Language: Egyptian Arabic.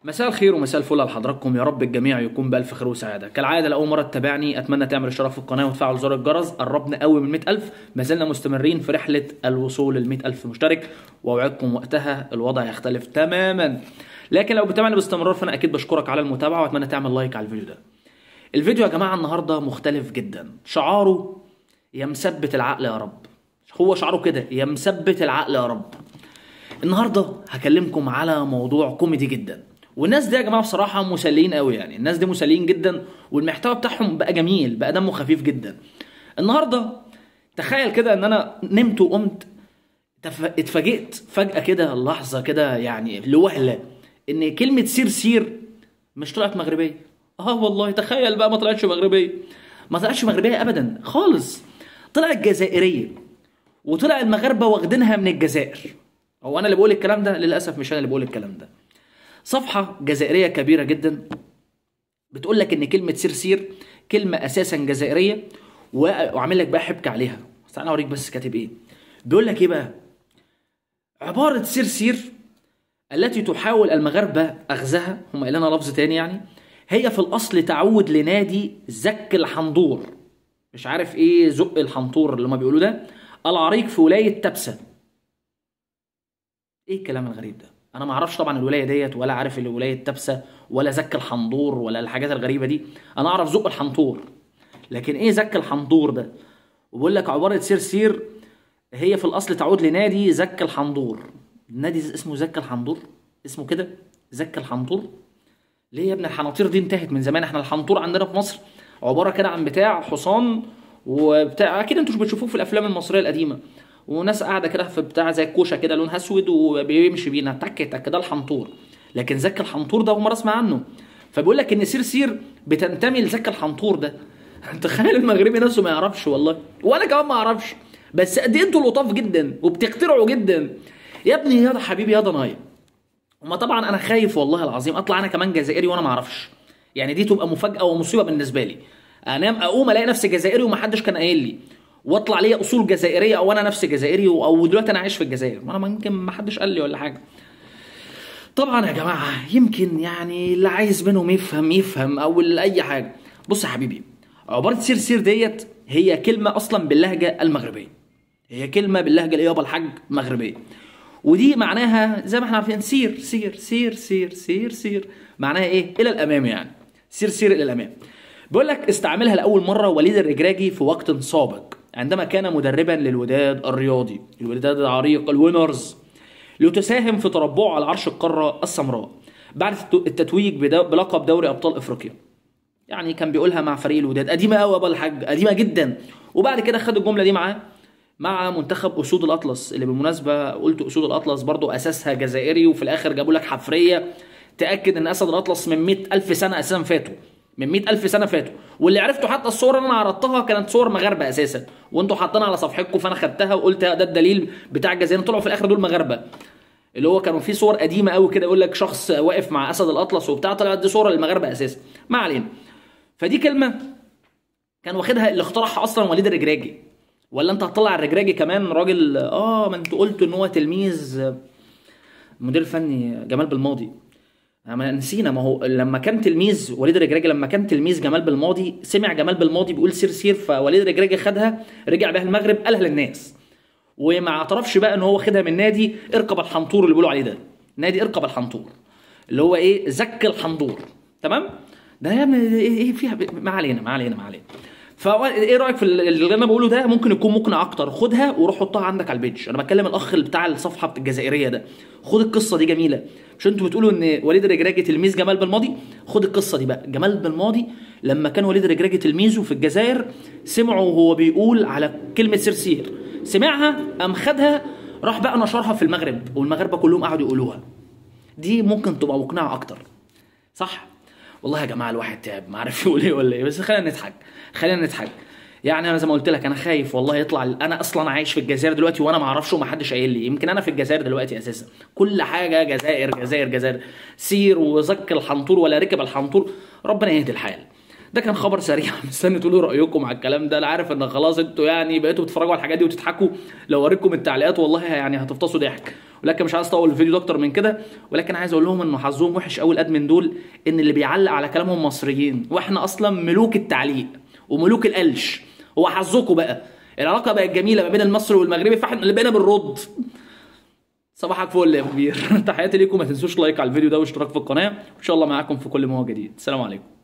مساء الخير ومساء الفل على حضراتكم يا رب الجميع يكون بألف خير وسعادة كالعادة لأول مرة تتابعني أتمنى تعمل اشتراك في القناة وتفعل زر الجرس قربنا قوي من 100000 ما زلنا مستمرين في رحلة الوصول لل 100000 مشترك وأوعدكم وقتها الوضع يختلف تماما لكن لو بتتابعني باستمرار فأنا أكيد بشكرك على المتابعة وأتمنى تعمل لايك على الفيديو ده الفيديو يا جماعة النهاردة مختلف جدا شعاره يا مثبت العقل يا رب هو شعاره كده يا مثبت العقل يا رب النهارده هكلمكم على موضوع كوميدي جدا والناس دي يا جماعه بصراحه مسليين قوي يعني الناس دي مسليين جدا والمحتوى بتاعهم بقى جميل بقى دمه خفيف جدا النهارده تخيل كده ان انا نمت وقمت تف- اتفاجئت فجاه كده لحظه كده يعني لوهله ان كلمه سير سير مش طلعت مغربيه اه والله تخيل بقى ما طلعتش مغربيه ما طلعتش مغربيه ابدا خالص طلعت جزائريه وطلع المغاربه واخدينها من الجزائر هو انا اللي بقول الكلام ده للاسف مش انا اللي بقول الكلام ده صفحه جزائريه كبيره جدا بتقول لك ان كلمه سرسير كلمه اساسا جزائريه و- وعامل لك بقى حبكه عليها بس انا اوريك بس كاتب ايه بيقول لك ايه بقى عباره سرسير التي تحاول المغاربه اخذها هم قايلين لنا لفظ تاني يعني هي في الاصل تعود لنادي زك الحنظور مش عارف ايه زق الحنطور اللي هم بيقولوا ده العريق في ولايه تبسه ايه الكلام الغريب ده انا ما اعرفش طبعا الولايه ديت ولا عارف الولايه تبسه ولا زك الحنطور ولا الحاجات الغريبه دي انا اعرف زق الحنطور لكن ايه زك الحنطور ده وبيقول لك عباره سير سير هي في الاصل تعود لنادي زك الحنطور نادي اسمه زك الحنطور اسمه كده زك الحنطور ليه يا ابن الحناطير دي انتهت من زمان احنا الحنطور عندنا في مصر عباره كده عن بتاع حصان وبتاع اكيد انتوا مش بتشوفوه في الافلام المصريه القديمه وناس قاعده كده في بتاع زي الكوشه كده لونها اسود وبيمشي بينا تك تك ده الحنطور لكن زك الحنطور ده اول مره اسمع عنه فبيقول لك ان سير سير بتنتمي لزك الحنطور ده تخيل المغربي نفسه ما يعرفش والله وانا كمان ما اعرفش بس قد ايه انتوا لطاف جدا وبتخترعوا جدا يا ابني يا حبيبي يا ضنايا وما طبعا انا خايف والله العظيم اطلع انا كمان جزائري وانا ما اعرفش يعني دي تبقى مفاجاه ومصيبه بالنسبه لي انام اقوم الاقي نفسي جزائري ومحدش كان قايل لي واطلع ليا اصول جزائريه او انا نفسي جزائري او دلوقتي انا عايش في الجزائر ما انا ممكن ما حدش قال لي ولا حاجه طبعا يا جماعه يمكن يعني اللي عايز منهم يفهم يفهم او اللي اي حاجه بص يا حبيبي عباره سير سير ديت هي كلمه اصلا باللهجه المغربيه هي كلمه باللهجه اللي يابا الحاج مغربيه ودي معناها زي ما احنا عارفين سير سير سير سير سير سير معناها ايه الى الامام يعني سير سير الى الامام بيقول لك استعملها لاول مره وليد الرجراجي في وقت سابق عندما كان مدربا للوداد الرياضي الوداد العريق الوينرز لتساهم في تربعه على عرش القاره السمراء بعد التتويج بدو- بلقب دوري ابطال افريقيا يعني كان بيقولها مع فريق الوداد قديمه قوي يا ابو الحاج قديمه جدا وبعد كده خد الجمله دي معاه مع منتخب اسود الاطلس اللي بالمناسبه قلت اسود الاطلس برضو اساسها جزائري وفي الاخر جابوا لك حفريه تاكد ان اسد الاطلس من 100 الف سنه اساسا فاتوا من 100 الف سنه فاتوا واللي عرفتوا حتى الصور اللي انا عرضتها كانت صور مغاربه اساسا وانتوا حاطينها على صفحتكم فانا خدتها وقلت ده الدليل بتاع الجزائر طلعوا في الاخر دول مغاربه اللي هو كانوا في صور قديمه قوي كده يقول لك شخص واقف مع اسد الاطلس وبتاع طلعت دي صوره للمغاربه اساسا ما علينا فدي كلمه كان واخدها اللي اخترعها اصلا وليد الرجراجي ولا انت هتطلع الرجراجي كمان راجل اه ما انتوا قلتوا ان هو تلميذ مدير فني جمال بالماضي ما نسينا ما هو لما كان تلميذ وليد الرجراجي لما كان تلميذ جمال بالماضي سمع جمال بالماضي بيقول سير سير فوليد الرجراجي خدها رجع بيها المغرب قالها للناس وما اعترفش بقى ان هو واخدها من نادي ارقب الحنطور اللي بيقولوا عليه ده نادي ارقب الحنطور اللي هو ايه زك الحنطور تمام ده يا ابني ايه إيه فيها ما علينا ما علينا ما علينا فايه رايك في اللي انا بقوله ده ممكن يكون مقنع اكتر خدها وروح حطها عندك على البيج انا بتكلم الاخ اللي بتاع الصفحه الجزائريه ده خد القصه دي جميله مش انتوا بتقولوا ان وليد الرجراجي تلميذ جمال بالماضي خد القصه دي بقى جمال بالماضي لما كان وليد الرجراجي تلميذه في الجزائر سمعوا وهو بيقول على كلمه سرسير سمعها قام خدها راح بقى نشرها في المغرب والمغاربه كلهم قعدوا يقولوها دي ممكن تبقى مقنعه اكتر صح والله يا جماعه الواحد تعب ما عارف يقول ايه ولا ايه بس خلينا نضحك خلينا نضحك يعني انا زي ما قلت لك انا خايف والله يطلع انا اصلا عايش في الجزائر دلوقتي وانا ما اعرفش وما حدش قايل لي يمكن انا في الجزائر دلوقتي اساسا كل حاجه جزائر جزائر جزائر سير وزك الحنطور ولا ركب الحنطور ربنا يهدي الحال ده كان خبر سريع مستني تقولوا رايكم على الكلام ده انا عارف ان خلاص انتوا يعني بقيتوا بتتفرجوا على الحاجات دي وتضحكوا لو وريتكم التعليقات والله يعني هتفطسوا ضحك ولكن مش عايز اطول الفيديو ده اكتر من كده ولكن عايز اقول لهم انه حظهم وحش قوي الادمن دول ان اللي بيعلق على كلامهم مصريين واحنا اصلا ملوك التعليق وملوك القلش هو حظكم بقى العلاقه بقت جميله ما بين المصري والمغربي فاحنا اللي بقينا بنرد صباحك فل يا كبير تحياتي ليكم ما تنسوش لايك على الفيديو ده واشتراك في القناه وان شاء الله معاكم في كل ما هو جديد السلام عليكم